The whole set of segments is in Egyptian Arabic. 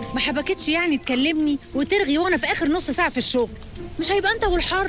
ما حبكتش يعني تكلمني وترغي وانا في اخر نص ساعه في الشغل مش هيبقى انت والحر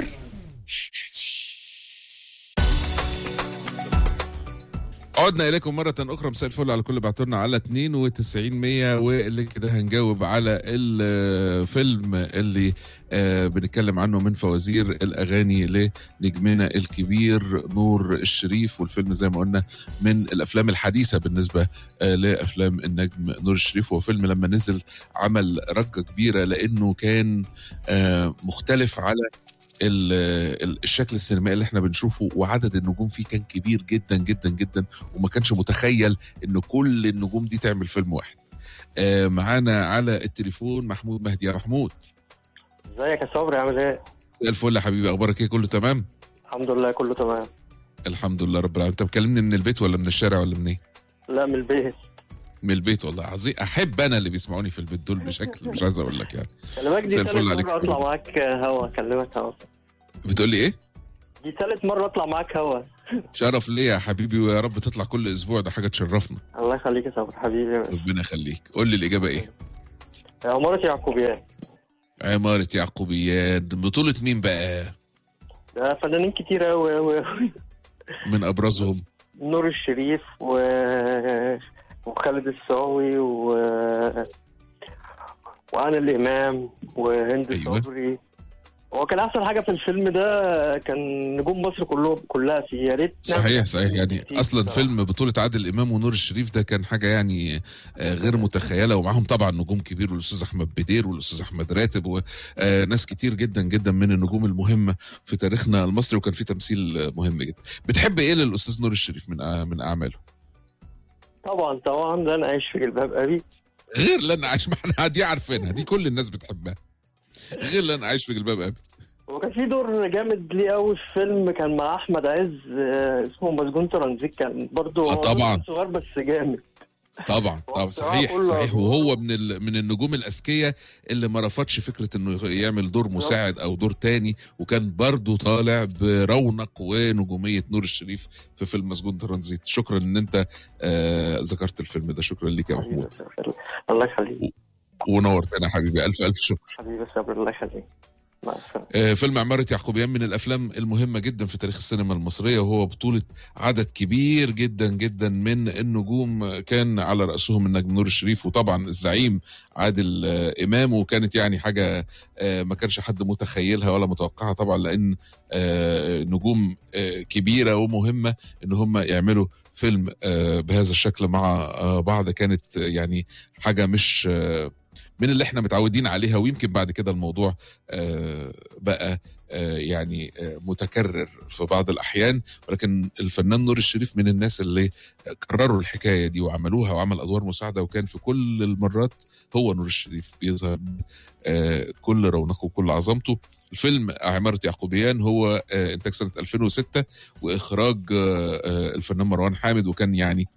عدنا اليكم مره اخرى مساء الفل على كل بعتولنا على 92 100 واللي كده هنجاوب على الفيلم اللي آه بنتكلم عنه من فوازير الاغاني لنجمنا الكبير نور الشريف والفيلم زي ما قلنا من الافلام الحديثه بالنسبه آه لافلام النجم نور الشريف هو فيلم لما نزل عمل رجه كبيره لانه كان آه مختلف على ال- ال- الشكل السينمائي اللي احنا بنشوفه وعدد النجوم فيه كان كبير جدا جدا جدا وما كانش متخيل ان كل النجوم دي تعمل فيلم واحد آه معانا على التليفون محمود مهدي يا محمود ازيك يا صبري عامل ايه؟ زي الفل يا حبيبي اخبارك ايه كله تمام الحمد لله كله تمام الحمد لله رب العالمين انت مكلمني من البيت ولا من الشارع ولا منين لا من البيت من البيت والله عظيم احب انا اللي بيسمعوني في البيت دول بشكل مش عايز اقول لك يعني خلي بالك دي مساء تالت الفل عليك. مرة اطلع معاك هوا اكلمك هوا بتقول لي ايه دي تالت مرة اطلع معاك هوا شرف ليا يا حبيبي ويا رب تطلع كل اسبوع ده حاجه تشرفنا الله يخليك يا صبري حبيبي ربنا يخليك قول لي الاجابه ايه عمارة يعقوبيان عمارة يعقوبيات بطولة مين بقى ده فنانين كتير أوي أوي أوي من أبرزهم نور الشريف و... وخالد الصاوي و وأنا الإمام وهند أيوة. صبري هو كان أحسن حاجة في الفيلم ده كان نجوم مصر كلهم كلها فيه يا ريت نعمل صحيح صحيح يعني كتير أصلا بصراحة. فيلم بطولة عادل إمام ونور الشريف ده كان حاجة يعني آه، غير متخيلة ومعاهم طبعا نجوم كبير والأستاذ أحمد بدير والأستاذ أحمد راتب وناس كتير جدا جدا من النجوم المهمة في تاريخنا المصري وكان في تمثيل آه، مهم جدا بتحب إيه للأستاذ نور الشريف من آه، من أعماله طبعا طبعا ده أنا عايش في جلباب أبي غير لن عايش معنا دي عارفينها دي كل الناس بتحبها غير لن عايش في جلباب أبي وكان في دور جامد ليه قوي في فيلم كان مع احمد عز آه، اسمه مسجون ترانزيت كان برضه آه، هو طبعاً. دور صغير بس جامد طبعا هو طبعا بصراحة صحيح كله صحيح أدوار. وهو من ال... من النجوم الاذكياء اللي ما رفضش فكره انه يعمل دور مساعد او دور تاني وكان برضه طالع برونق ونجوميه نور الشريف في فيلم مسجون ترانزيت شكرا ان انت آه ذكرت الفيلم ده شكرا ليك يا محمود الله يخليك ونورتنا يا حبيبي الف الف شكر حبيبي صبري الله يخليك مع السلامه آه، فيلم عمارة يعقوبيان من الأفلام المهمة جدا في تاريخ السينما المصرية وهو بطولة عدد كبير جدا جدا من النجوم كان على رأسهم النجم نور الشريف وطبعا الزعيم عادل آه، إمام وكانت يعني حاجة آه، ما كانش حد متخيلها ولا متوقعها طبعا لأن آه، نجوم آه، كبيرة ومهمة إن هم يعملوا فيلم آه، بهذا الشكل مع آه، بعض كانت آه، يعني حاجة مش آه، من اللي احنا متعودين عليها ويمكن بعد كده الموضوع آه، بقى آه، يعني آه، متكرر في بعض الاحيان ولكن الفنان نور الشريف من الناس اللي كرروا الحكايه دي وعملوها وعمل ادوار مساعده وكان في كل المرات هو نور الشريف بيظهر آه، كل رونقه وكل عظمته الفيلم عمارة يعقوبيان هو آه، انتاج سنة 2006 واخراج آه، آه، الفنان مروان حامد وكان يعني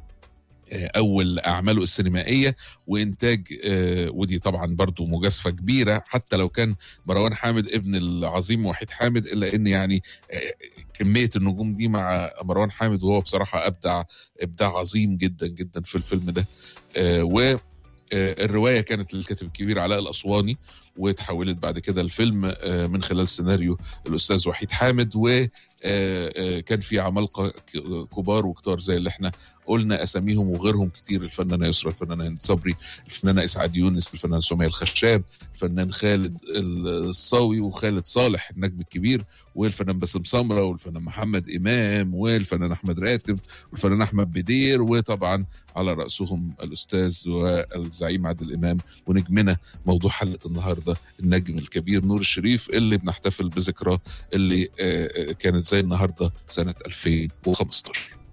آه، اول اعماله السينمائيه وانتاج آه، ودي طبعا برضو مجازفه كبيره حتى لو كان مروان حامد ابن العظيم وحيد حامد الا ان يعني آه، كميه النجوم دي مع مروان حامد وهو بصراحه ابدع ابداع عظيم جدا جدا في الفيلم ده آه، و آه، الروايه كانت للكاتب الكبير علاء الاسواني وتحولت بعد كده الفيلم آه، من خلال سيناريو الاستاذ وحيد حامد و آه، آه، كان في عمالقه ك- كبار وكتار زي اللي احنا قلنا اساميهم وغيرهم كتير الفنانه يسرا الفنانه هند صبري الفنانه اسعاد يونس الفنان سمية الخشاب الفنان خالد الصاوي وخالد صالح النجم الكبير والفنان باسم سمره والفنان محمد امام والفنان احمد راتب والفنان احمد بدير وطبعا على راسهم الاستاذ والزعيم عادل امام ونجمنا موضوع حلقه النهارده النجم الكبير نور الشريف اللي بنحتفل بذكراه اللي آه، آه، كانت زي النهارده سنه 2015